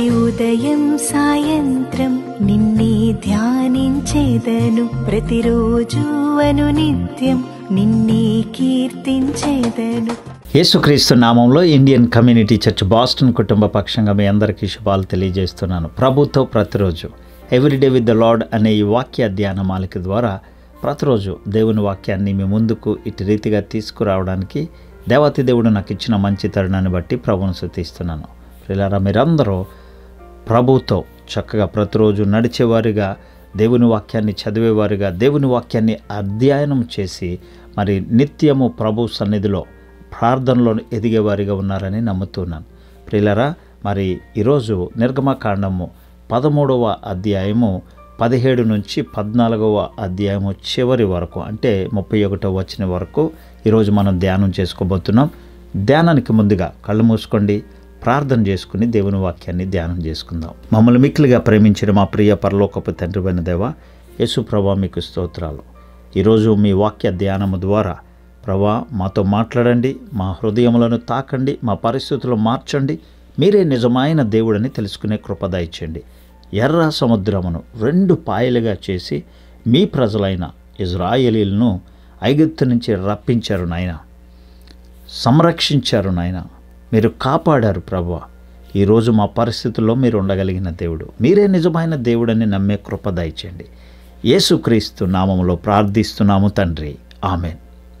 ప్రతి ఉదయం సాయంత్రం నిన్నే ధ్యానించేదను ప్రతిరోజు అను నిత్యం నిన్నే కీర్తించేదను యేసుక్రీస్తు నామంలో ఇండియన్ కమ్యూనిటీ చర్చ్ బాస్టన్ కుటుంబ పక్షంగా మీ అందరికీ శుభాలు తెలియజేస్తున్నాను ప్రభుతో ప్రతిరోజు ఎవ్రీడే విత్ ద లార్డ్ అనే ఈ వాక్య ధ్యాన మాలిక ద్వారా ప్రతిరోజు దేవుని వాక్యాన్ని మీ ముందుకు ఇటు రీతిగా తీసుకురావడానికి దేవాతి దేవుడు నాకు ఇచ్చిన మంచి తరుణాన్ని బట్టి ప్రభువును శుతిస్తున్నాను పిల్లరా మీరందరూ ప్రభుతో చక్కగా ప్రతిరోజు నడిచేవారిగా దేవుని వాక్యాన్ని చదివేవారిగా దేవుని వాక్యాన్ని అధ్యయనం చేసి మరి నిత్యము ప్రభు సన్నిధిలో ప్రార్థనలో ఎదిగేవారిగా ఉన్నారని నమ్ముతున్నాను ప్రియులరా మరి ఈరోజు నిర్గమకాండము పదమూడవ అధ్యాయము పదిహేడు నుంచి పద్నాలుగవ అధ్యాయము చివరి వరకు అంటే ముప్పై ఒకటో వచ్చిన వరకు ఈరోజు మనం ధ్యానం చేసుకోబోతున్నాం ధ్యానానికి ముందుగా కళ్ళు మూసుకోండి ప్రార్థన చేసుకుని దేవుని వాక్యాన్ని ధ్యానం చేసుకుందాం మమ్మల్ని మిక్కిలిగా ప్రేమించిన మా ప్రియ పరలోకపు తండ్రి అయిన దేవ యేసు ప్రభా మీకు స్తోత్రాలు ఈరోజు మీ వాక్య ధ్యానము ద్వారా ప్రభా మాతో మాట్లాడండి మా హృదయములను తాకండి మా పరిస్థితులు మార్చండి మీరే నిజమైన దేవుడని తెలుసుకునే కృప దయచేయండి ఎర్ర సముద్రమును రెండు పాయలుగా చేసి మీ ప్రజలైన ఇజ్రాయేలీలను ఐగుప్తు నుంచి రప్పించారు నాయన సంరక్షించారు నాయన మీరు కాపాడారు ప్రభు ఈరోజు మా పరిస్థితుల్లో మీరు ఉండగలిగిన దేవుడు మీరే నిజమైన దేవుడని నమ్మే కృప దయచేయండి యేసుక్రీస్తు నామములో ప్రార్థిస్తున్నాము తండ్రి ఆమెన్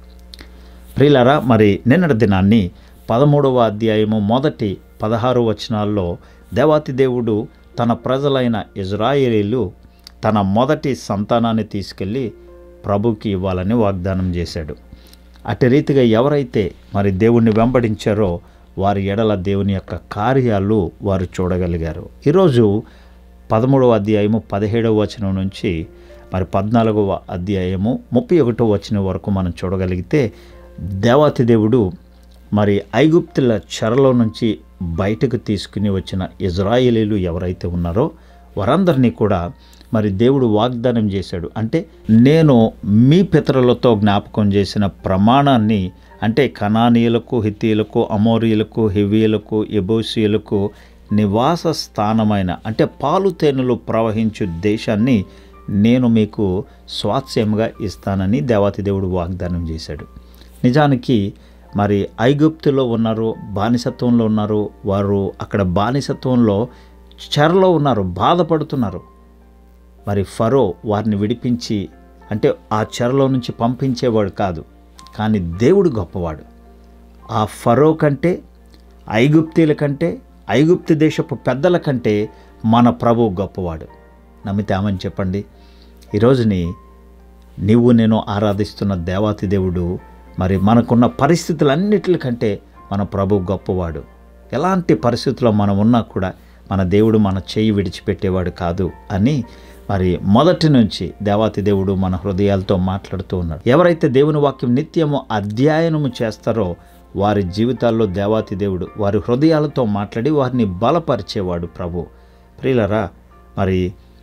ప్రియులరా మరి నిన్నటి దినాన్ని పదమూడవ అధ్యాయము మొదటి పదహారు వచనాల్లో దేవాతి దేవుడు తన ప్రజలైన ఇజ్రాయేలీలు తన మొదటి సంతానాన్ని తీసుకెళ్ళి ప్రభుకి ఇవ్వాలని వాగ్దానం చేశాడు అటు రీతిగా ఎవరైతే మరి దేవుణ్ణి వెంబడించారో వారి ఎడల దేవుని యొక్క కార్యాలు వారు చూడగలిగారు ఈరోజు పదమూడవ అధ్యాయము పదిహేడవ వచనం నుంచి మరి పద్నాలుగవ అధ్యాయము ముప్పై ఒకటో వచనం వరకు మనం చూడగలిగితే దేవాతి దేవుడు మరి ఐగుప్తుల చెరలో నుంచి బయటకు తీసుకుని వచ్చిన ఇజ్రాయేలీలు ఎవరైతే ఉన్నారో వారందరినీ కూడా మరి దేవుడు వాగ్దానం చేశాడు అంటే నేను మీ పితరులతో జ్ఞాపకం చేసిన ప్రమాణాన్ని అంటే కనానీయులకు హిత్తీయులకు అమోరీయులకు హివీయులకు ఎబోసీయులకు నివాస స్థానమైన అంటే పాలు తేనెలు ప్రవహించు దేశాన్ని నేను మీకు స్వాస్యంగా ఇస్తానని దేవాతి దేవుడు వాగ్దానం చేశాడు నిజానికి మరి ఐగుప్తులో ఉన్నారు బానిసత్వంలో ఉన్నారు వారు అక్కడ బానిసత్వంలో చెరలో ఉన్నారు బాధపడుతున్నారు మరి ఫరో వారిని విడిపించి అంటే ఆ చెరలో నుంచి పంపించేవాడు కాదు కానీ దేవుడు గొప్పవాడు ఆ ఫరో కంటే ఐగుప్తీల కంటే ఐగుప్తు దేశపు పెద్దల కంటే మన ప్రభు గొప్పవాడు నమ్మితామని చెప్పండి ఈరోజుని నీవు నేను ఆరాధిస్తున్న దేవాతి దేవుడు మరి మనకున్న పరిస్థితులన్నిటికంటే మన ప్రభు గొప్పవాడు ఎలాంటి పరిస్థితుల్లో మనం ఉన్నా కూడా మన దేవుడు మన చేయి విడిచిపెట్టేవాడు కాదు అని మరి మొదటి నుంచి దేవాతి దేవుడు మన హృదయాలతో మాట్లాడుతూ ఉన్నాడు ఎవరైతే దేవుని వాక్యం నిత్యము అధ్యయనము చేస్తారో వారి జీవితాల్లో దేవాతి దేవుడు వారి హృదయాలతో మాట్లాడి వారిని బలపరిచేవాడు ప్రభు ప్రియులరా మరి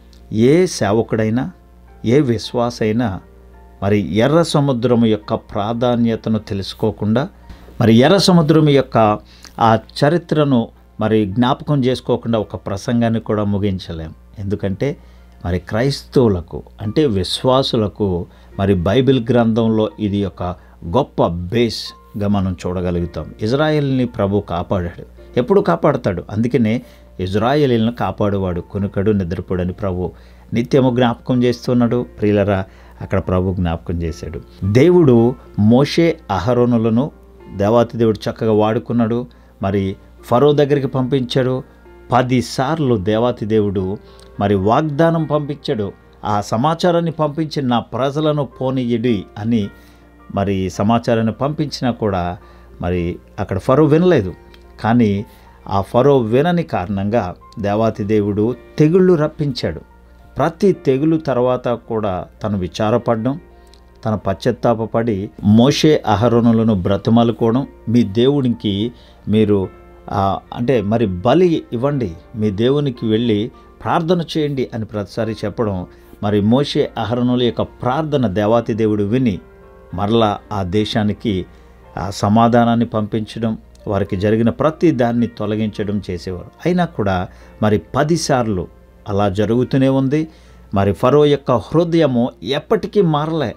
ఏ సేవకుడైనా ఏ విశ్వాసైనా మరి ఎర్ర సముద్రం యొక్క ప్రాధాన్యతను తెలుసుకోకుండా మరి ఎర్ర సముద్రం యొక్క ఆ చరిత్రను మరి జ్ఞాపకం చేసుకోకుండా ఒక ప్రసంగాన్ని కూడా ముగించలేం ఎందుకంటే మరి క్రైస్తవులకు అంటే విశ్వాసులకు మరి బైబిల్ గ్రంథంలో ఇది ఒక గొప్ప బేస్గా మనం చూడగలుగుతాం ఇజ్రాయెల్ని ప్రభు కాపాడాడు ఎప్పుడు కాపాడతాడు అందుకనే ఇజ్రాయేలీలను కాపాడువాడు కొనుకడు నిద్రపోడని ప్రభు నిత్యము జ్ఞాపకం చేస్తున్నాడు ప్రియులరా అక్కడ ప్రభు జ్ఞాపకం చేశాడు దేవుడు మోషే అహరోనులను దేవాతి దేవుడు చక్కగా వాడుకున్నాడు మరి ఫరో దగ్గరికి పంపించాడు పదిసార్లు దేవాతి దేవుడు మరి వాగ్దానం పంపించాడు ఆ సమాచారాన్ని పంపించి నా ప్రజలను పోనీయడి అని మరి సమాచారాన్ని పంపించినా కూడా మరి అక్కడ ఫరో వినలేదు కానీ ఆ ఫరో వినని కారణంగా దేవాతి దేవుడు తెగుళ్ళు రప్పించాడు ప్రతి తెగులు తర్వాత కూడా తను విచారపడడం తన పశ్చత్తాపడి మోషే అహరోనులను బ్రతిమలుకోవడం మీ దేవునికి మీరు ఆ, అంటే మరి బలి ఇవ్వండి మీ దేవునికి వెళ్ళి ప్రార్థన చేయండి అని ప్రతిసారి చెప్పడం మరి మోషే అహరణుల యొక్క ప్రార్థన దేవాతి దేవుడు విని మరలా ఆ దేశానికి ఆ సమాధానాన్ని పంపించడం వారికి జరిగిన ప్రతి దాన్ని తొలగించడం చేసేవారు అయినా కూడా మరి పదిసార్లు అలా జరుగుతూనే ఉంది మరి ఫరో యొక్క హృదయము ఎప్పటికీ మారలే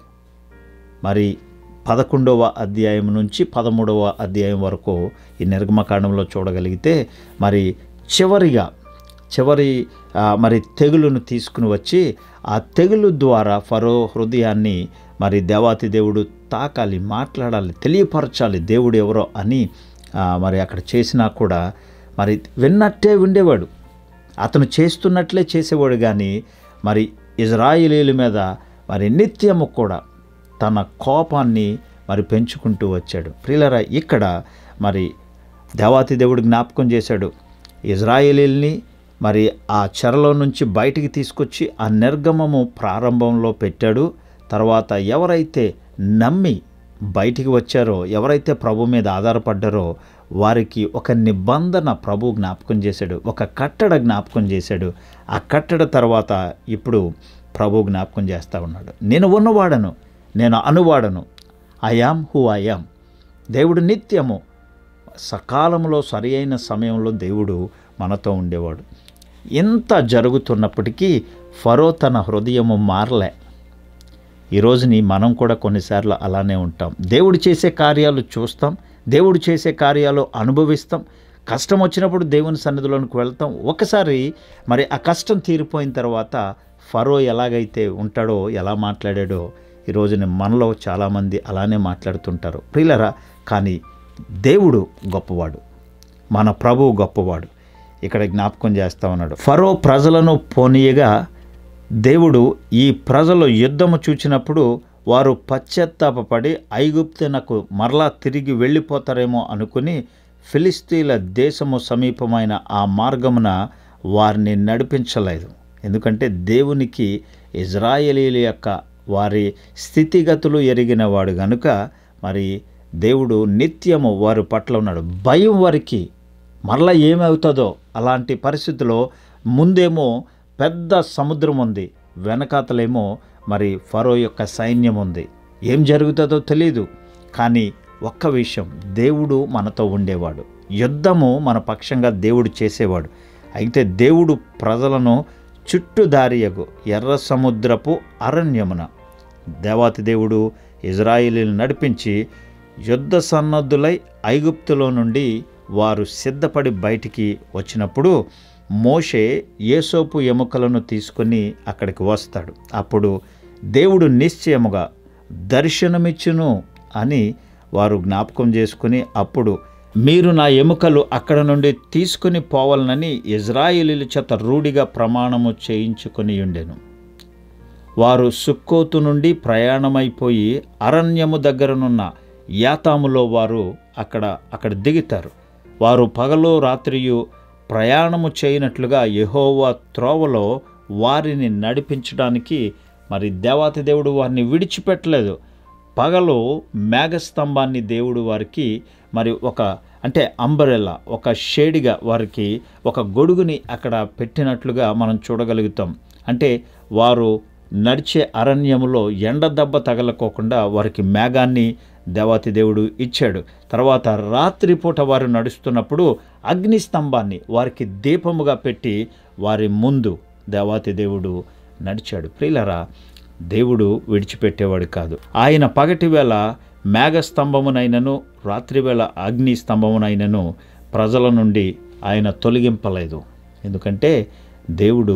మరి పదకొండవ అధ్యాయం నుంచి పదమూడవ అధ్యాయం వరకు ఈ నిర్గమకాండంలో చూడగలిగితే మరి చివరిగా చివరి ఆ, మరి తెగులును తీసుకుని వచ్చి ఆ తెగులు ద్వారా ఫరో హృదయాన్ని మరి దేవాతి దేవుడు తాకాలి మాట్లాడాలి తెలియపరచాలి దేవుడు ఎవరో అని ఆ, మరి అక్కడ చేసినా కూడా మరి విన్నట్టే ఉండేవాడు అతను చేస్తున్నట్లే చేసేవాడు కానీ మరి ఇజ్రాయిలీల మీద మరి నిత్యము కూడా తన కోపాన్ని మరి పెంచుకుంటూ వచ్చాడు ప్రియులరా ఇక్కడ మరి దేవాతి దేవుడు జ్ఞాపకం చేశాడు ఇజ్రాయేలీల్ని మరి ఆ చెరలో నుంచి బయటికి తీసుకొచ్చి ఆ నిర్గమము ప్రారంభంలో పెట్టాడు తర్వాత ఎవరైతే నమ్మి బయటికి వచ్చారో ఎవరైతే ప్రభు మీద ఆధారపడ్డారో వారికి ఒక నిబంధన ప్రభు జ్ఞాపకం చేశాడు ఒక కట్టడ జ్ఞాపకం చేశాడు ఆ కట్టడ తర్వాత ఇప్పుడు ప్రభు జ్ఞాపకం చేస్తూ ఉన్నాడు నేను ఉన్నవాడను నేను అనువాడను ఐయామ్ హూ ఐయామ్ దేవుడు నిత్యము సకాలంలో సరి అయిన సమయంలో దేవుడు మనతో ఉండేవాడు ఇంత జరుగుతున్నప్పటికీ ఫరో తన హృదయము మారలే ఈరోజుని మనం కూడా కొన్నిసార్లు అలానే ఉంటాం దేవుడు చేసే కార్యాలు చూస్తాం దేవుడు చేసే కార్యాలు అనుభవిస్తాం కష్టం వచ్చినప్పుడు దేవుని సన్నిధిలోనికి వెళ్తాం ఒకసారి మరి ఆ కష్టం తీరిపోయిన తర్వాత ఫరో ఎలాగైతే ఉంటాడో ఎలా మాట్లాడాడో ఈరోజున మనలో చాలామంది అలానే మాట్లాడుతుంటారు ప్రియులరా కానీ దేవుడు గొప్పవాడు మన ప్రభువు గొప్పవాడు ఇక్కడ జ్ఞాపకం చేస్తా ఉన్నాడు ఫరో ప్రజలను పోనీయగా దేవుడు ఈ ప్రజలు యుద్ధము చూచినప్పుడు వారు పశ్చాత్తాపపడి ఐగుప్తునకు మరలా తిరిగి వెళ్ళిపోతారేమో అనుకుని ఫిలిస్తీన్ల దేశము సమీపమైన ఆ మార్గమున వారిని నడిపించలేదు ఎందుకంటే దేవునికి ఇజ్రాయేలీల యొక్క వారి స్థితిగతులు ఎరిగిన వాడు గనుక మరి దేవుడు నిత్యము వారి పట్ల ఉన్నాడు భయం వారికి మరలా ఏమవుతుందో అలాంటి పరిస్థితిలో ముందేమో పెద్ద సముద్రం ఉంది వెనకాతలేమో మరి ఫరో యొక్క సైన్యం ఉంది ఏం జరుగుతుందో తెలియదు కానీ ఒక్క విషయం దేవుడు మనతో ఉండేవాడు యుద్ధము మన పక్షంగా దేవుడు చేసేవాడు అయితే దేవుడు ప్రజలను చుట్టుదారియగు ఎర్ర సముద్రపు అరణ్యమున దేవాతి దేవుడు ఇజ్రాయిలీని నడిపించి యుద్ధ సన్నద్ధులై ఐగుప్తులో నుండి వారు సిద్ధపడి బయటికి వచ్చినప్పుడు మోషే ఏసోపు ఎముకలను తీసుకొని అక్కడికి వస్తాడు అప్పుడు దేవుడు నిశ్చయముగా దర్శనమిచ్చును అని వారు జ్ఞాపకం చేసుకుని అప్పుడు మీరు నా ఎముకలు అక్కడ నుండి తీసుకుని పోవాలనని ఇజ్రాయిలీల చేత రూఢిగా ప్రమాణము చేయించుకొని ఉండెను వారు సుక్కోతు నుండి ప్రయాణమైపోయి అరణ్యము దగ్గరనున్న యాతాములో వారు అక్కడ అక్కడ దిగుతారు వారు పగలు రాత్రియు ప్రయాణము చేయనట్లుగా యెహోవా త్రోవలో వారిని నడిపించడానికి మరి దేవాతి దేవుడు వారిని విడిచిపెట్టలేదు పగలు మేఘస్తంభాన్ని దేవుడు వారికి మరి ఒక అంటే అంబరెల్లా ఒక షేడిగా వారికి ఒక గొడుగుని అక్కడ పెట్టినట్లుగా మనం చూడగలుగుతాం అంటే వారు నడిచే అరణ్యములో ఎండ దెబ్బ తగలకోకుండా వారికి మేఘాన్ని దేవాతి దేవుడు ఇచ్చాడు తర్వాత రాత్రిపూట వారు నడుస్తున్నప్పుడు అగ్ని స్తంభాన్ని వారికి దీపముగా పెట్టి వారి ముందు దేవాతి దేవుడు నడిచాడు ప్రియులరా దేవుడు విడిచిపెట్టేవాడు కాదు ఆయన పగటి వేళ మేఘస్తంభమునైనను రాత్రివేళ అగ్ని స్తంభమునైనను ప్రజల నుండి ఆయన తొలగింపలేదు ఎందుకంటే దేవుడు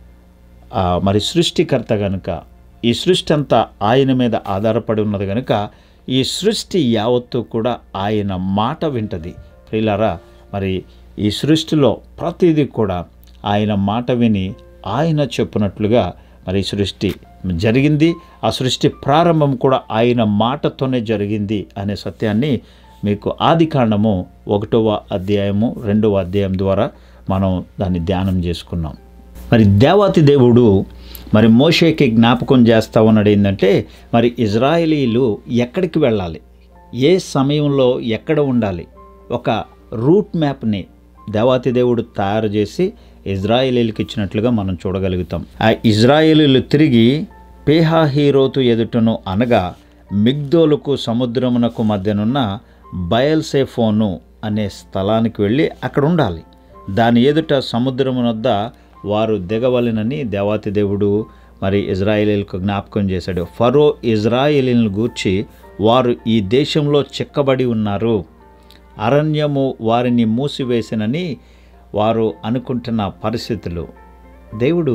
ఆ, మరి సృష్టికర్త గనుక ఈ సృష్టి అంతా ఆయన మీద ఆధారపడి ఉన్నది కనుక ఈ సృష్టి యావత్తు కూడా ఆయన మాట వింటది ప్రియులారా మరి ఈ సృష్టిలో ప్రతిదీ కూడా ఆయన మాట విని ఆయన చెప్పినట్లుగా మరి ఈ సృష్టి జరిగింది ఆ సృష్టి ప్రారంభం కూడా ఆయన మాటతోనే జరిగింది అనే సత్యాన్ని మీకు ఆది కాండము ఒకటవ అధ్యాయము రెండవ అధ్యాయం ద్వారా మనం దాన్ని ధ్యానం చేసుకున్నాం మరి దేవాతి దేవుడు మరి మోషేకి జ్ఞాపకం చేస్తా ఉన్నాడు ఏంటంటే మరి ఇజ్రాయేలీలు ఎక్కడికి వెళ్ళాలి ఏ సమయంలో ఎక్కడ ఉండాలి ఒక రూట్ మ్యాప్ని దేవాతి దేవుడు తయారు చేసి ఇజ్రాయేలీలకు ఇచ్చినట్లుగా మనం చూడగలుగుతాం ఆ ఇజ్రాయేలీలు తిరిగి పేహాహీరోతు ఎదుటను అనగా మిగ్దోలుకు సముద్రమునకు మధ్యనున్న బయల్సేఫోను అనే స్థలానికి వెళ్ళి అక్కడ ఉండాలి దాని ఎదుట సముద్రం వద్ద వారు దిగవలెనని దేవాతి దేవుడు మరి ఇజ్రాయేలీలకు జ్ఞాపకం చేశాడు ఫరో ఇజ్రాయేలీలను గూర్చి వారు ఈ దేశంలో చిక్కబడి ఉన్నారు అరణ్యము వారిని మూసివేసినని వారు అనుకుంటున్న పరిస్థితులు దేవుడు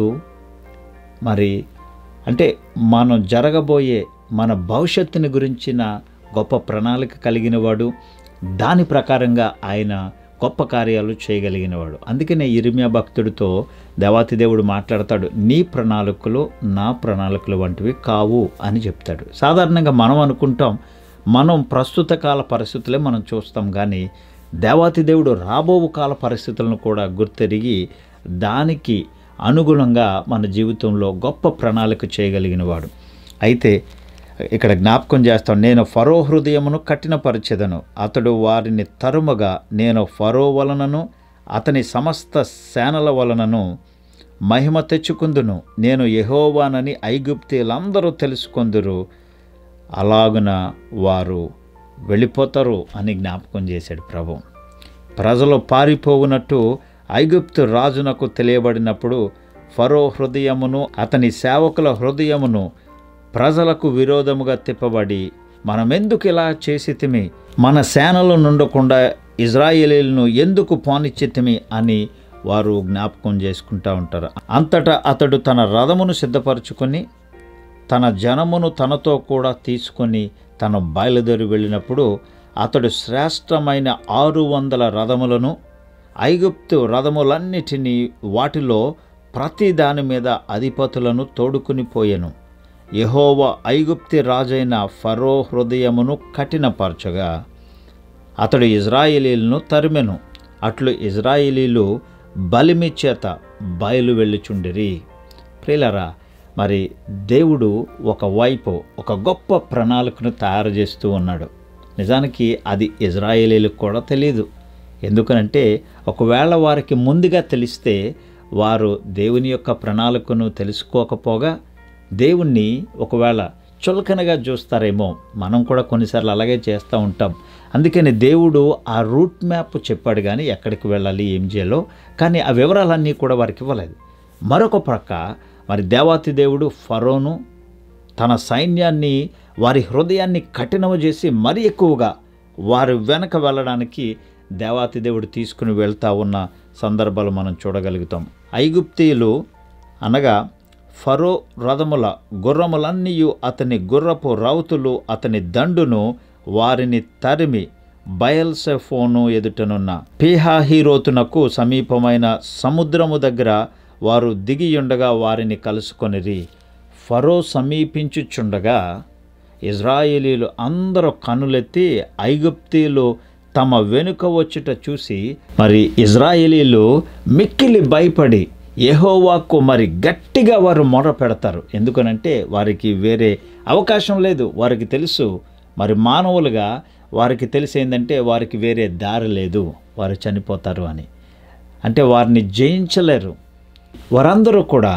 మరి అంటే మనం జరగబోయే మన భవిష్యత్తుని గురించిన గొప్ప ప్రణాళిక కలిగిన వాడు దాని ప్రకారంగా ఆయన గొప్ప కార్యాలు చేయగలిగినవాడు అందుకనే ఇరిమియా భక్తుడితో దేవాతి దేవుడు మాట్లాడతాడు నీ ప్రణాళికలు నా ప్రణాళికలు వంటివి కావు అని చెప్తాడు సాధారణంగా మనం అనుకుంటాం మనం ప్రస్తుత కాల పరిస్థితులే మనం చూస్తాం కానీ దేవాతి దేవుడు రాబోవు కాల పరిస్థితులను కూడా గుర్తెరిగి దానికి అనుగుణంగా మన జీవితంలో గొప్ప ప్రణాళిక చేయగలిగినవాడు అయితే ఇక్కడ జ్ఞాపకం చేస్తాం నేను ఫరో హృదయమును కఠినపరిచెదను అతడు వారిని తరుముగా నేను ఫరో వలనను అతని సమస్త సేనల వలనను మహిమ తెచ్చుకుందును నేను యెహోవానని ఐగుప్తీలందరూ తెలుసుకొందురు అలాగున వారు వెళ్ళిపోతారు అని జ్ఞాపకం చేశాడు ప్రభు ప్రజలు పారిపోవునట్టు ఐగుప్తు రాజునకు తెలియబడినప్పుడు ఫరో హృదయమును అతని సేవకుల హృదయమును ప్రజలకు విరోధముగా తిప్పబడి మనమెందుకు ఇలా చేసితిమి మన సేనలు నుండకుండా ఇజ్రాయేలీలను ఎందుకు పోనిచ్చితిమి అని వారు జ్ఞాపకం చేసుకుంటూ ఉంటారు అంతటా అతడు తన రథమును సిద్ధపరచుకొని తన జనమును తనతో కూడా తీసుకొని తను బయలుదేరి వెళ్ళినప్పుడు అతడు శ్రేష్టమైన ఆరు వందల రథములను ఐగుప్తు రథములన్నిటినీ వాటిలో ప్రతి దాని మీద అధిపతులను తోడుకుని పోయెను యెహోవ ఐగుప్తి రాజైన ఫరో హృదయమును కఠినపరచగా అతడు ఇజ్రాయేలీలను తరిమెను అట్లు ఇజ్రాయేలీలు బలిమి చేత బయలు వెళ్ళుచుండిరి ప్రియులరా మరి దేవుడు ఒకవైపు ఒక గొప్ప ప్రణాళికను తయారు చేస్తూ ఉన్నాడు నిజానికి అది ఇజ్రాయేలీలకు కూడా తెలియదు ఎందుకనంటే ఒకవేళ వారికి ముందుగా తెలిస్తే వారు దేవుని యొక్క ప్రణాళికను తెలుసుకోకపోగా దేవుణ్ణి ఒకవేళ చులకనగా చూస్తారేమో మనం కూడా కొన్నిసార్లు అలాగే చేస్తూ ఉంటాం అందుకని దేవుడు ఆ రూట్ మ్యాప్ చెప్పాడు కానీ ఎక్కడికి వెళ్ళాలి ఏం చేయాలో కానీ ఆ వివరాలన్నీ కూడా వారికి ఇవ్వలేదు మరొక ప్రక్క మరి దేవాతి దేవుడు ఫరోను తన సైన్యాన్ని వారి హృదయాన్ని కఠినము చేసి మరి ఎక్కువగా వారి వెనక వెళ్ళడానికి దేవాతి దేవుడు తీసుకుని వెళ్తా ఉన్న సందర్భాలు మనం చూడగలుగుతాం ఐగుప్తీయులు అనగా ఫరో రథముల గుర్రములన్నీ అతని గుర్రపు రౌతులు అతని దండును వారిని తరిమి బయల్సెఫోను ఎదుటనున్న పీహాహీరోతునకు సమీపమైన సముద్రము దగ్గర వారు దిగియుండగా వారిని కలుసుకొనిరి ఫరో సమీపించుచుండగా ఇజ్రాయేలీలు అందరూ కనులెత్తి ఐగుప్తీయులు తమ వెనుక వచ్చుట చూసి మరి ఇజ్రాయేలీలు మిక్కిలి భయపడి యెహోవాకు మరి గట్టిగా వారు మొర పెడతారు ఎందుకనంటే వారికి వేరే అవకాశం లేదు వారికి తెలుసు మరి మానవులుగా వారికి తెలిసి ఏంటంటే వారికి వేరే దారి లేదు వారు చనిపోతారు అని అంటే వారిని జయించలేరు వారందరూ కూడా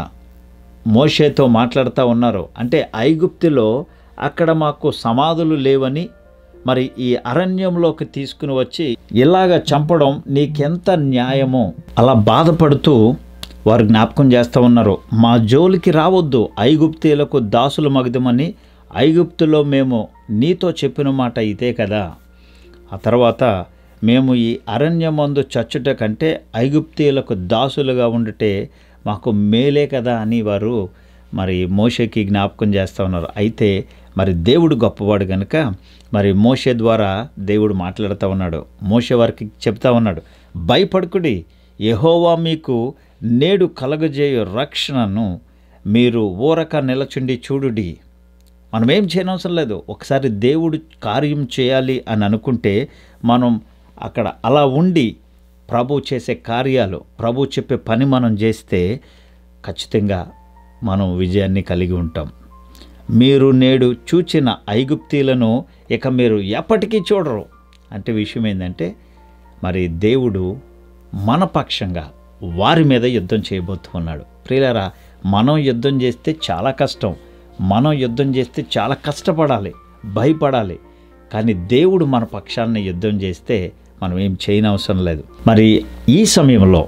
మోషేతో మాట్లాడుతూ ఉన్నారు అంటే ఐగుప్తులో అక్కడ మాకు సమాధులు లేవని మరి ఈ అరణ్యంలోకి తీసుకుని వచ్చి ఇలాగ చంపడం నీకెంత న్యాయమో అలా బాధపడుతూ వారు జ్ఞాపకం చేస్తూ ఉన్నారు మా జోలికి రావద్దు ఐగుప్తీయులకు దాసులు మగదమని ఐగుప్తులో మేము నీతో చెప్పిన మాట ఇదే కదా ఆ తర్వాత మేము ఈ అరణ్యమందు చచ్చుట కంటే ఐగుప్తీయులకు దాసులుగా ఉండుటే మాకు మేలే కదా అని వారు మరి మోషేకి జ్ఞాపకం చేస్తూ ఉన్నారు అయితే మరి దేవుడు గొప్పవాడు కనుక మరి మోషే ద్వారా దేవుడు మాట్లాడుతూ ఉన్నాడు మోషే వారికి చెప్తా ఉన్నాడు భయపడుకుడి యెహోవా మీకు నేడు కలగజేయు రక్షణను మీరు ఊరక నిలచుండి చూడుడి మనం ఏం చేయనవసరం లేదు ఒకసారి దేవుడు కార్యం చేయాలి అని అనుకుంటే మనం అక్కడ అలా ఉండి ప్రభు చేసే కార్యాలు ప్రభు చెప్పే పని మనం చేస్తే ఖచ్చితంగా మనం విజయాన్ని కలిగి ఉంటాం మీరు నేడు చూచిన ఐగుప్తీలను ఇక మీరు ఎప్పటికీ చూడరు అంటే విషయం ఏంటంటే మరి దేవుడు మన పక్షంగా వారి మీద యుద్ధం చేయబోతున్నాడు ప్రియులారా మనం యుద్ధం చేస్తే చాలా కష్టం మనం యుద్ధం చేస్తే చాలా కష్టపడాలి భయపడాలి కానీ దేవుడు మన పక్షాన్ని యుద్ధం చేస్తే మనం ఏం చేయనవసరం లేదు మరి ఈ సమయంలో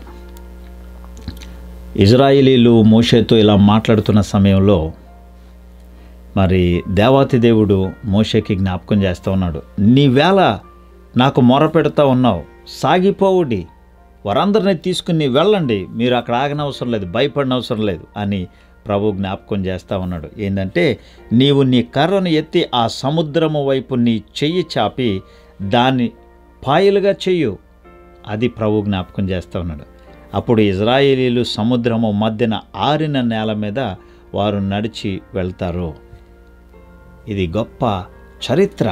ఇజ్రాయేలీలు మోషేతో ఇలా మాట్లాడుతున్న సమయంలో మరి దేవాతి దేవుడు మోషేకి జ్ఞాపకం చేస్తూ ఉన్నాడు నీవేళ నాకు మొర పెడతా ఉన్నావు సాగిపోవుడి వారందరినీ తీసుకుని వెళ్ళండి మీరు అక్కడ ఆగనవసరం లేదు భయపడిన అవసరం లేదు అని ప్రభు జ్ఞాపకం చేస్తూ ఉన్నాడు ఏంటంటే నీవు నీ కర్రను ఎత్తి ఆ సముద్రము వైపు నీ చెయ్యి చాపి దాన్ని పాయలుగా చెయ్యు అది ప్రభు జ్ఞాపకం చేస్తూ ఉన్నాడు అప్పుడు ఇజ్రాయేలీలు సముద్రము మధ్యన ఆరిన నేల మీద వారు నడిచి వెళ్తారు ఇది గొప్ప చరిత్ర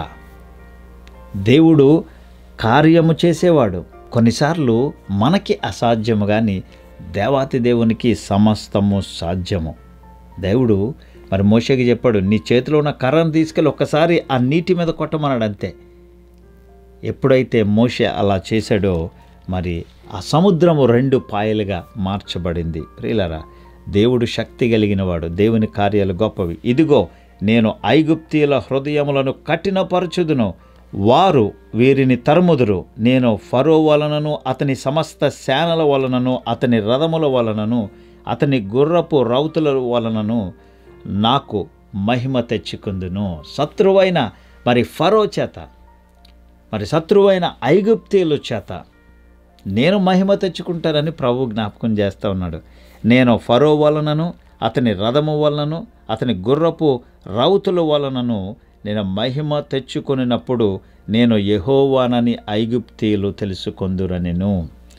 దేవుడు కార్యము చేసేవాడు కొన్నిసార్లు మనకి అసాధ్యము కానీ దేవాతి దేవునికి సమస్తము సాధ్యము దేవుడు మరి మోషకి చెప్పాడు నీ చేతిలో ఉన్న కర్రను తీసుకెళ్ళి ఒక్కసారి ఆ నీటి మీద కొట్టమన్నాడు అంతే ఎప్పుడైతే మోషే అలా చేశాడో మరి ఆ సముద్రము రెండు పాయలుగా మార్చబడింది ప్రియులరా దేవుడు శక్తి కలిగినవాడు దేవుని కార్యాలు గొప్పవి ఇదిగో నేను ఐగుప్తీయుల హృదయములను కఠినపరచుదును వారు వీరిని తరుముదురు నేను ఫరో వలనను అతని సమస్త సేనల వలనను అతని రథముల వలనను అతని గుర్రపు రౌతుల వలనను నాకు మహిమ తెచ్చుకుందును శత్రువైన మరి ఫరో చేత మరి శత్రువైన ఐగుప్తీయుల చేత నేను మహిమ తెచ్చుకుంటానని ప్రభు జ్ఞాపకం చేస్తూ ఉన్నాడు నేను ఫరో వలనను అతని రథము వలనను అతని గుర్రపు రౌతుల వలనను నేను మహిమ తెచ్చుకొనినప్పుడు నేను యెహోవానని ఐగుప్తీయులు తెలుసుకొందురనెను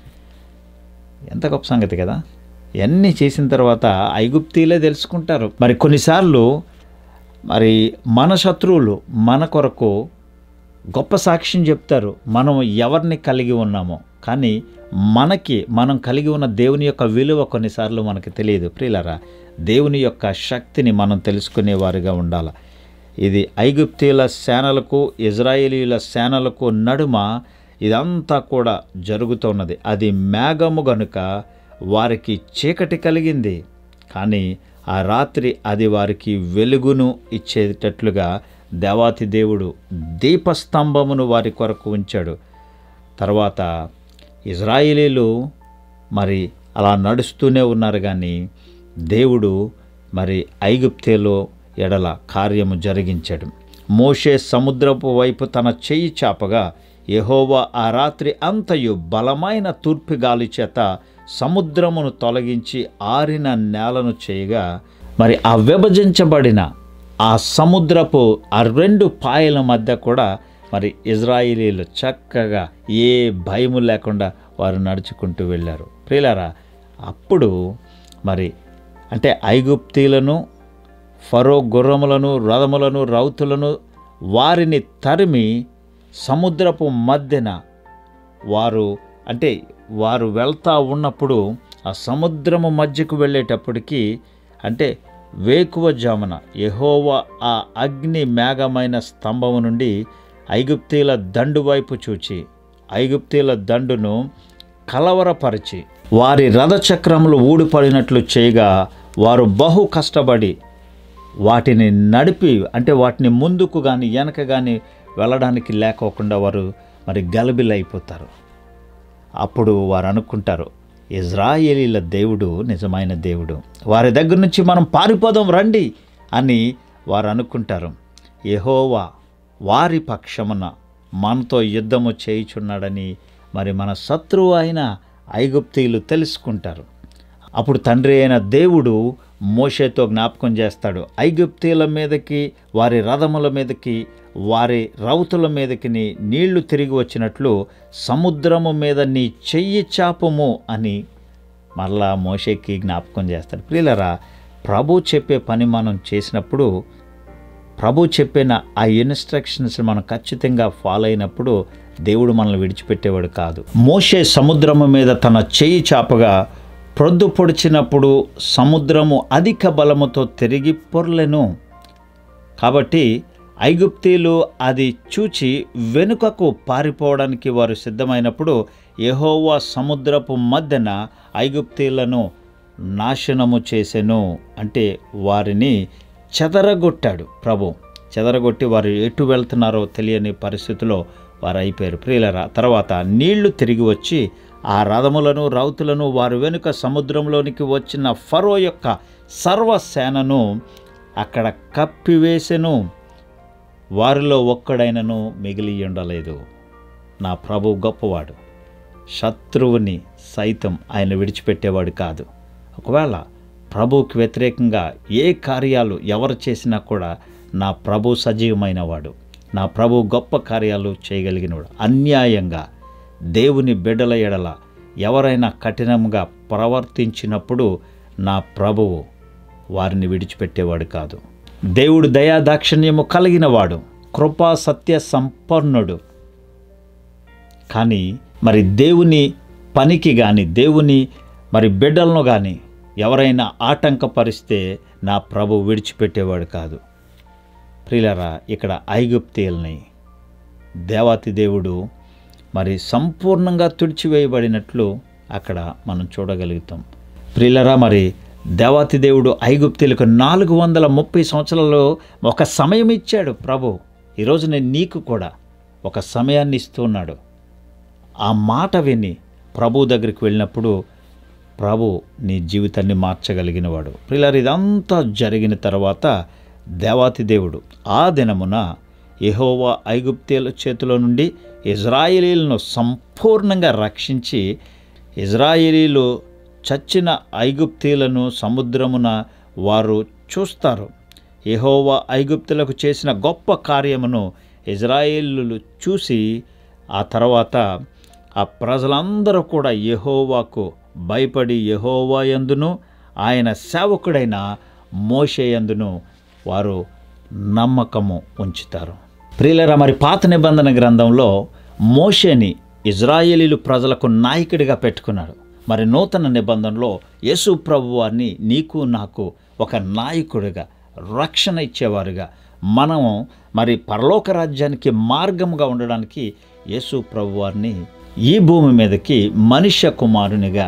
ఎంత గొప్ప సంగతి కదా ఇవన్నీ చేసిన తర్వాత ఐగుప్తీలే తెలుసుకుంటారు మరి కొన్నిసార్లు మరి మన శత్రువులు మన కొరకు గొప్ప సాక్ష్యం చెప్తారు మనం ఎవరిని కలిగి ఉన్నామో కానీ మనకి మనం కలిగి ఉన్న దేవుని యొక్క విలువ కొన్నిసార్లు మనకి తెలియదు ప్రియులరా దేవుని యొక్క శక్తిని మనం తెలుసుకునేవారుగా ఉండాలి ఇది ఐగుప్తీయుల సేనలకు ఇజ్రాయేలీల సేనలకు నడుమ ఇదంతా కూడా జరుగుతున్నది అది మేఘము గనుక వారికి చీకటి కలిగింది కానీ ఆ రాత్రి అది వారికి వెలుగును ఇచ్చేటట్లుగా దేవాతి దేవుడు దీపస్తంభమును వారి కొరకు ఉంచాడు తర్వాత ఇజ్రాయేలీలు మరి అలా నడుస్తూనే ఉన్నారు కానీ దేవుడు మరి ఐగుప్తేలో ఎడల కార్యము జరిగించాడు మోషే సముద్రపు వైపు తన చెయ్యి చాపగా యెహోవా ఆ రాత్రి అంతయు బలమైన తూర్పు గాలి చేత సముద్రమును తొలగించి ఆరిన నేలను చేయగా మరి ఆ విభజించబడిన ఆ సముద్రపు ఆ రెండు పాయల మధ్య కూడా మరి ఇజ్రాయిలీలు చక్కగా ఏ భయము లేకుండా వారు నడుచుకుంటూ వెళ్ళారు ప్రియులారా అప్పుడు మరి అంటే ఐగుప్తీలను ఫరో గుర్రములను రథములను రౌతులను వారిని తరిమి సముద్రపు మధ్యన వారు అంటే వారు వెళ్తా ఉన్నప్పుడు ఆ సముద్రము మధ్యకు వెళ్ళేటప్పటికి అంటే వేకువ జామున యెహోవా ఆ అగ్ని మేఘమైన స్తంభము నుండి ఐగుప్తీల దండు వైపు చూచి ఐగుప్తీల దండును కలవరపరిచి వారి రథచక్రములు ఊడిపడినట్లు చేయగా వారు బహు కష్టపడి వాటిని నడిపి అంటే వాటిని ముందుకు కానీ వెనక కానీ వెళ్ళడానికి లేకోకుండా వారు మరి గలబిలైపోతారు అప్పుడు వారు అనుకుంటారు ఇజ్రాయేలీల దేవుడు నిజమైన దేవుడు వారి దగ్గర నుంచి మనం పారిపోదాం రండి అని వారు అనుకుంటారు యెహోవా వారి పక్షమున మనతో యుద్ధము చేయుచున్నాడని మరి మన శత్రువు అయిన ఐగుప్తీయులు తెలుసుకుంటారు అప్పుడు తండ్రి అయిన దేవుడు మోషేతో జ్ఞాపకం చేస్తాడు ఐగుప్తీల మీదకి వారి రథముల మీదకి వారి రౌతుల మీదకి నీళ్లు తిరిగి వచ్చినట్లు సముద్రము మీద నీ చెయ్యి చాపము అని మరలా మోషేకి జ్ఞాపకం చేస్తాడు ప్రియులరా ప్రభు చెప్పే పని మనం చేసినప్పుడు ప్రభు చెప్పిన ఆ ఇన్స్ట్రక్షన్స్ మనం ఖచ్చితంగా ఫాలో అయినప్పుడు దేవుడు మనల్ని విడిచిపెట్టేవాడు కాదు మోషే సముద్రము మీద తన చెయ్యి చాపగా ప్రొద్దు పొడిచినప్పుడు సముద్రము అధిక బలముతో తిరిగి పొర్లెను కాబట్టి ఐగుప్తీలు అది చూచి వెనుకకు పారిపోవడానికి వారు సిద్ధమైనప్పుడు యెహోవా సముద్రపు మధ్యన ఐగుప్తీలను నాశనము చేసెను అంటే వారిని చెదరగొట్టాడు ప్రభు చెదరగొట్టి వారు ఎటు వెళ్తున్నారో తెలియని పరిస్థితిలో వారు అయిపోయారు ప్రియులరా తర్వాత నీళ్లు తిరిగి వచ్చి ఆ రథములను రౌతులను వారి వెనుక సముద్రంలోనికి వచ్చిన ఫరో యొక్క సర్వసేనను అక్కడ కప్పివేసెను వారిలో ఒక్కడైనను మిగిలి ఉండలేదు నా ప్రభు గొప్పవాడు శత్రువుని సైతం ఆయన విడిచిపెట్టేవాడు కాదు ఒకవేళ ప్రభువుకి వ్యతిరేకంగా ఏ కార్యాలు ఎవరు చేసినా కూడా నా ప్రభు సజీవమైన వాడు నా ప్రభు గొప్ప కార్యాలు చేయగలిగినవాడు అన్యాయంగా దేవుని బిడ్డల ఎడల ఎవరైనా కఠినంగా ప్రవర్తించినప్పుడు నా ప్రభువు వారిని విడిచిపెట్టేవాడు కాదు దేవుడు దయా దాక్షిణ్యము కలిగినవాడు కృపా సత్య సంపన్నుడు కానీ మరి దేవుని పనికి కానీ దేవుని మరి బిడ్డలను కానీ ఎవరైనా ఆటంకపరిస్తే నా ప్రభు విడిచిపెట్టేవాడు కాదు ప్రియులరా ఇక్కడ ఐగుప్తీయుల్ని దేవాతి దేవుడు మరి సంపూర్ణంగా తుడిచివేయబడినట్లు అక్కడ మనం చూడగలుగుతాం ప్రియులరా మరి దేవాతి దేవుడు ఐగుప్తీలకు నాలుగు వందల ముప్పై సంవత్సరాలలో ఒక సమయం ఇచ్చాడు ప్రభు ఈరోజు నేను నీకు కూడా ఒక సమయాన్ని ఇస్తున్నాడు ఆ మాట విని ప్రభు దగ్గరికి వెళ్ళినప్పుడు ప్రభు నీ జీవితాన్ని మార్చగలిగినవాడు ప్రియులారు ఇదంతా జరిగిన తర్వాత దేవాతి దేవుడు ఆ దినమున యెహోవా ఐగుప్తీయుల చేతిలో నుండి ఇజ్రాయేలీలను సంపూర్ణంగా రక్షించి ఇజ్రాయేలీలు చచ్చిన ఐగుప్తీయులను సముద్రమున వారు చూస్తారు యెహోవా ఐగుప్తులకు చేసిన గొప్ప కార్యమును ఇజ్రాయేలు చూసి ఆ తర్వాత ఆ ప్రజలందరూ కూడా యెహోవాకు భయపడి యెహోవా యందును ఆయన సేవకుడైన మోషే యందును వారు నమ్మకము ఉంచుతారు ప్రియులరా మరి పాత నిబంధన గ్రంథంలో మోషేని ఇజ్రాయేలీలు ప్రజలకు నాయకుడిగా పెట్టుకున్నాడు మరి నూతన నిబంధనలో యేసు ప్రభు వారిని నీకు నాకు ఒక నాయకుడిగా రక్షణ ఇచ్చేవారుగా మనం మరి పరలోక రాజ్యానికి మార్గముగా ఉండడానికి యేసు ప్రభు వారిని ఈ భూమి మీదకి మనుష్య కుమారునిగా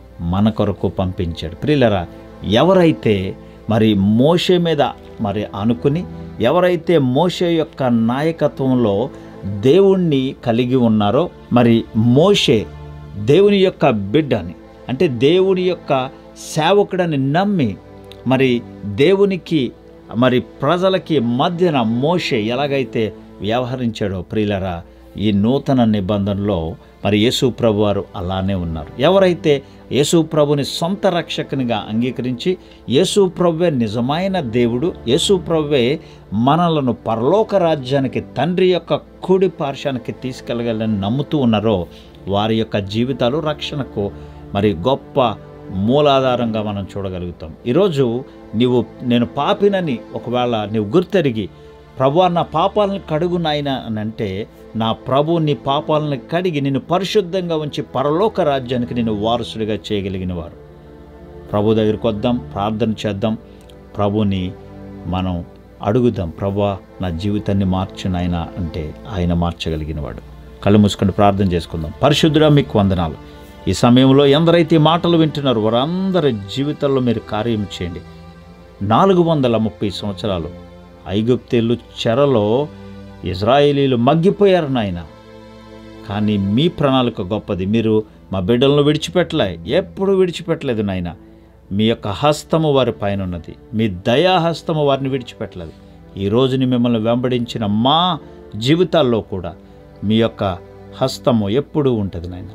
మన కొరకు పంపించాడు ప్రియులరా ఎవరైతే మరి మోషే మీద మరి అనుకుని ఎవరైతే మోషే యొక్క నాయకత్వంలో దేవుణ్ణి కలిగి ఉన్నారో మరి మోషే దేవుని యొక్క బిడ్డని అంటే దేవుని యొక్క సేవకుడని నమ్మి మరి దేవునికి మరి ప్రజలకి మధ్యన మోషే ఎలాగైతే వ్యవహరించాడో ప్రియులరా ఈ నూతన నిబంధనలో మరి యేసు ప్రభు వారు అలానే ఉన్నారు ఎవరైతే యేసు ప్రభుని సొంత రక్షకునిగా అంగీకరించి యేసు ప్రభువే నిజమైన దేవుడు యేసు ప్రభువే మనలను పరలోక రాజ్యానికి తండ్రి యొక్క కుడి పార్శానికి తీసుకెళ్ళగలని నమ్ముతూ ఉన్నారో వారి యొక్క జీవితాలు రక్షణకు మరి గొప్ప మూలాధారంగా మనం చూడగలుగుతాం ఈరోజు నీవు నేను పాపినని ఒకవేళ నీవు గుర్తెరిగి ప్రభు నా పాపాలను కడుగు నాయన అని అంటే నా ప్రభు నీ పాపాలను కడిగి నిన్ను పరిశుద్ధంగా ఉంచి పరలోక రాజ్యానికి నేను వారసుడిగా చేయగలిగిన వారు ప్రభు దగ్గరికి వద్దాం ప్రార్థన చేద్దాం ప్రభుని మనం అడుగుదాం ప్రభా నా జీవితాన్ని మార్చిన ఆయన అంటే ఆయన మార్చగలిగిన వాడు కళ్ళు మూసుకొని ప్రార్థన చేసుకుందాం పరిశుద్ధుడా మీకు వందనాలు ఈ సమయంలో ఎందరైతే ఈ మాటలు వింటున్నారో వారందరి జీవితాల్లో మీరు కార్యం చేయండి నాలుగు వందల ముప్పై సంవత్సరాలు ఐగుప్తీలు చెరలో ఇజ్రాయేలీలు మగ్గిపోయారు నాయన కానీ మీ ప్రణాళిక గొప్పది మీరు మా బిడ్డలను విడిచిపెట్టలే ఎప్పుడు విడిచిపెట్టలేదు నాయన మీ యొక్క హస్తము వారి పైన ఉన్నది మీ దయాహస్తము వారిని విడిచిపెట్టలేదు ఈ రోజుని మిమ్మల్ని వెంబడించిన మా జీవితాల్లో కూడా మీ యొక్క హస్తము ఎప్పుడూ ఉంటుంది నాయన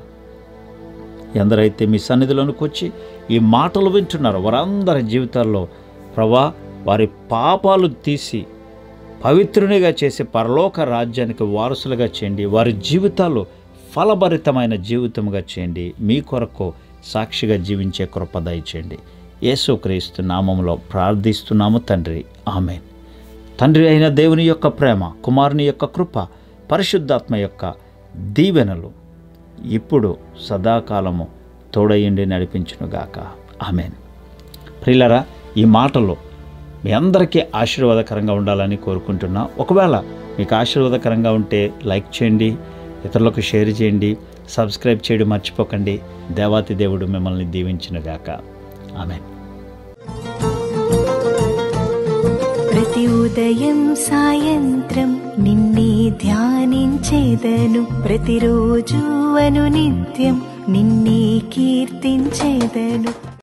ఎందరైతే మీ సన్నిధిలోనికి వచ్చి ఈ మాటలు వింటున్నారో వారందరి జీవితాల్లో ప్రభా వారి పాపాలు తీసి పవిత్రునిగా చేసి పరలోక రాజ్యానికి వారసులుగా చేయండి వారి జీవితాలు ఫలభరితమైన జీవితంగా చేయండి మీ కొరకు సాక్షిగా జీవించే కృప దయచేయండి యేసుక్రీస్తు నామంలో ప్రార్థిస్తున్నాము తండ్రి ఆమెన్ తండ్రి అయిన దేవుని యొక్క ప్రేమ కుమారుని యొక్క కృప పరిశుద్ధాత్మ యొక్క దీవెనలు ఇప్పుడు సదాకాలము తోడయండి నడిపించునుగాక ఆమెన్ ప్రియులరా ఈ మాటలు మీ అందరికీ ఆశీర్వాదకరంగా ఉండాలని కోరుకుంటున్నా ఒకవేళ మీకు ఆశీర్వాదకరంగా ఉంటే లైక్ చేయండి ఇతరులకు షేర్ చేయండి సబ్స్క్రైబ్ చేయడం మర్చిపోకండి దేవాతి దేవుడు మిమ్మల్ని దీవించినగాక ఆమెన్ ప్రతి ప్రతి ఉదయం సాయంత్రం నిన్నే ధ్యానించేదను ప్రతిరోజు అను నిత్యం నిన్నే కీర్తించేదను